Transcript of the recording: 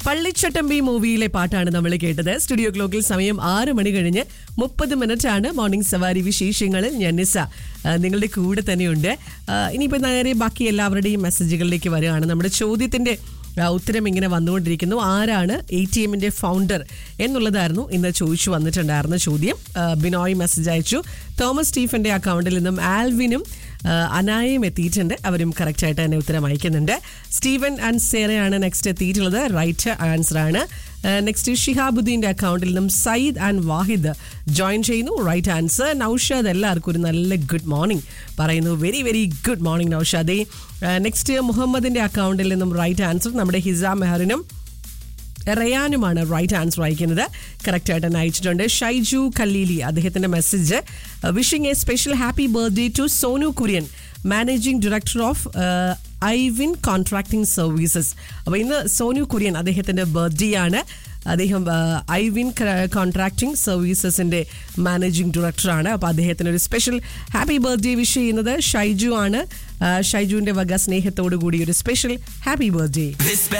പള്ളിച്ചട്ടമ്പി മൂവിയിലെ പാട്ടാണ് നമ്മൾ കേട്ടത് സ്റ്റുഡിയോ ക്ലോക്കിൽ സമയം ആറ് മണി കഴിഞ്ഞ് മുപ്പത് മിനിറ്റ് ആണ് മോർണിംഗ് സവാരി വിശേഷങ്ങളിൽ ഞാൻ നിസ ആ, നിങ്ങളുടെ കൂടെ തന്നെയുണ്ട് ആ, ഇനിയിപ്പോൾ നേരെ ബാക്കി എല്ലാവരുടെയും മെസ്സേജുകളിലേക്ക് വരികയാണ് നമ്മുടെ ചോദ്യത്തിന്റെ ആ, ഉത്തരം ഇങ്ങനെ വന്നുകൊണ്ടിരിക്കുന്നു ആരാണ് എ ടി എമ്മിന്റെ ഫൗണ്ടർ എന്നുള്ളതായിരുന്നു ഇന്ന് ചോദിച്ചു വന്നിട്ടുണ്ടായിരുന്ന ചോദ്യം ആ, ബിനോയ് മെസ്സേജ് അയച്ചു തോമസ് സ്റ്റീഫന്റെ അക്കൗണ്ടിൽ നിന്നും ആൽവിനും ആ, അനായയും എത്തിയിട്ടുണ്ട് അവരും കറക്റ്റ് ആയിട്ട് തന്നെ ഉത്തരം അയക്കുന്നുണ്ട് സ്റ്റീവൻ ആൻഡ് സേറയാണ് നെക്സ്റ്റ് എത്തിയിട്ടുള്ളത് റൈറ്റ് ആൻസർ ആണ് നെക്സ്റ്റ് ഷിഹാബുദ്ദീന്റെ അക്കൗണ്ടിൽ നിന്നും സയ്യിദ് ആൻഡ് വാഹിദ് ജോയിൻ ചെയ്യുന്നു റൈറ്റ് ആൻസർ നൌഷാദ് എല്ലാവർക്കും ഒരു നല്ല ഗുഡ് മോർണിംഗ് പറയുന്നു വെരി വെരി ഗുഡ് മോർണിംഗ് നൌഷാദെ നെക്സ്റ്റ് മുഹമ്മദിന്റെ അക്കൗണ്ടിൽ നിന്നും റൈറ്റ് ആൻസർ നമ്മുടെ ഹിസ മെഹറിനും റയാനുമാണ് റൈറ്റ് ആൻസർ അയക്കുന്നത് കറക്റ്റ് ആയിട്ട് തന്നെ അയച്ചിട്ടുണ്ട് ഷൈജു കല്ലീലി അദ്ദേഹത്തിന്റെ message wishing a special happy birthday to Sonu Kurian managing director of Ivin contracting services അപ്പോൾ ഇന്ന് സോനു കുര്യൻ അദ്ദേഹത്തിന്റെ ബർത്ത്ഡേ ആണ് അദ്ദേഹം ഐവിൻ കോൺട്രാക്ടിംഗ് സർവീസസിന്റെ മാനേജിംഗ് ഡയറക്ടറാണ് അപ്പോൾ അദ്ദേഹത്തിന് ഒരു സ്പെഷ്യൽ ഹാപ്പി ബർത്ത്ഡേ വിഷ് ചെയ്യുന്നത് ഷൈജു ആണ് ആ, ഷൈജുവിന്റെ വക സ്നേഹത്തോടു കൂടി ഒരു സ്പെഷ്യൽ ഹാപ്പി ബർത്ത്ഡേ This